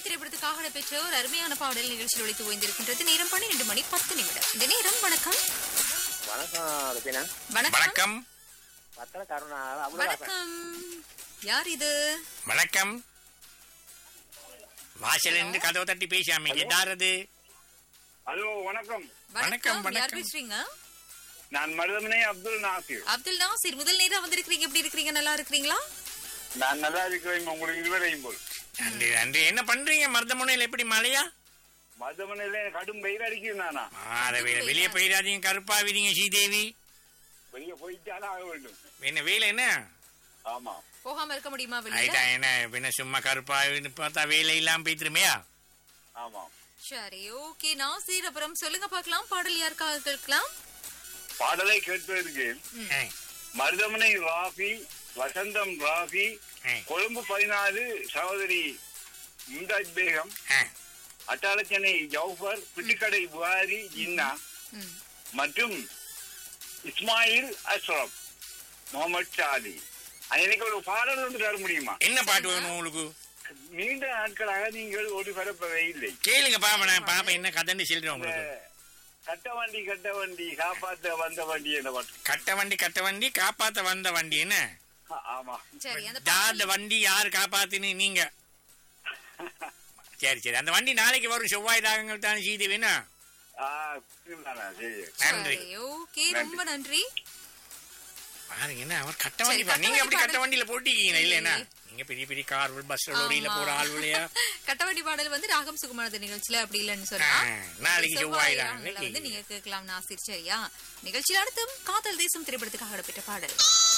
திரைப்படத்துக்காக நடைபெற்ற ஒரு அருமையான பாடல் நிகழ்ச்சியில் ஒழித்து ஓய்ந்திருக்கின்றது நேரம் பன்னிரண்டு மணி பத்து நிமிடம் இந்த நேரம் வணக்கம் வணக்கம் ருபினா வணக்கம் வணக்கம் பத்திர கருணா அவ்வளோ வணக்கம் யார் இது வணக்கம் வாசல்ல இருந்து கதவை தட்டி பேசாம எதாரது ஹலோ வணக்கம் வணக்கம், யார் வணக்கம். பேசுறீங்க நான் மருதமனை அப்துல் நாசிர் அப்துல் நாசிர் முதல் நேரம் வந்திருக்கிறீங்க எப்படி இருக்கிறீங்க நல்லா இருக்கிறீங்களா நான் நல்லா இருக்கிறேன் உங்களுக்கு இதுவரையும் போல் நன்றி நன்றி என்ன பண்றீங்க மருதமுனையில் எப்படி மழையா மருதமனையில கடும் வெயில் அடிக்குது நானா ஆற வேலை வெளியே போயிடாதீங்க கருப்பாவிதீங்க ஸ்ரீதேவி வெளியே போயிட்டாலும் ஆக வேண்டும் என்ன வேலை என்ன ஆமா போகாம இருக்க முடியுமா வெளியில ஆயிட்டா என்ன பின்ன சும்மா கருப்பாவின்னு பார்த்தா வேலை இல்லாம போய்த்திருமையா ஆமா சரி ஓகே நாசிர் அப்புறம் சொல்லுங்க பார்க்கலாம் பாடல் யாருக்காக கேட்கலாம் பாடலை கேட்பதற்கு மருதமனை ராஃபி வசந்தம் ராஃபி கொழும்பு பதினாலு சகோதரி மும்தாஜ் பேகம் அட்டாளச்சனை ஜவுஃபர் பிட்டுக்கடை புகாரி ஜின்னா ம். மற்றும் இஸ்மாயில் அஸ்ரப் முகமது ஷாலி எனக்கு ஒரு பாடல் வந்து தர முடியுமா என்ன பாட்டு வேணும் உங்களுக்கு நீண்ட நாட்களாக நீங்கள் ஒளிபரப்பவே இல்லை கேளுங்க பாப்பா நான் பாப்பா என்ன கதன்னு சொல்றேன் இந்த உங்களுக்கு கட்ட வண்டி கட்ட வண்டி காப்பாத்த வந்த வண்டி என்ற பாட்டு கட்ட வண்டி கட்ட வண்டி காப்பாத்த வந்த வண்டி என்ன ஆ, ஆமா சரி அந்த யார் பாடல் அந்த வண்டி யாரு காப்பாத்துன்னு நீங்க சரி சரி அந்த வண்டி நாளைக்கு வரும் செவ்வாய் ராகங்கள் தான் செய்து வேணா ஆ, சரிதானா? சரி நன்றி சரி ஓகே ரொம்ப நன்றி பாருங்க என்ன அவர் கட்ட சரி, வண்டி பா- கட்ட நீங்க வண்டி அப்படி கட்ட பாடல். வண்டியில போட்டிக்கீங்க இல்லையா நீங்க பெரிய பெரிய கார் பஸ் லோரியில ஆமா. போற ஆள் இல்லையா கட்டவண்டி பாடல் வந்து ராகம் சுகுமாரத நிகழ்ச்சியில அப்படி இல்லைன்னு சொன்னா ஆ, நாளைக்கு செவ்வாய் தான். ராகங்களை வந்து நீங்க கேட்கலாம் நாசிர் சரியா நிகழ்ச்சியில் அடுத்தும் காதல் தேசம் திரைப்படத்துக்காக இடம்பெற்ற பாடல்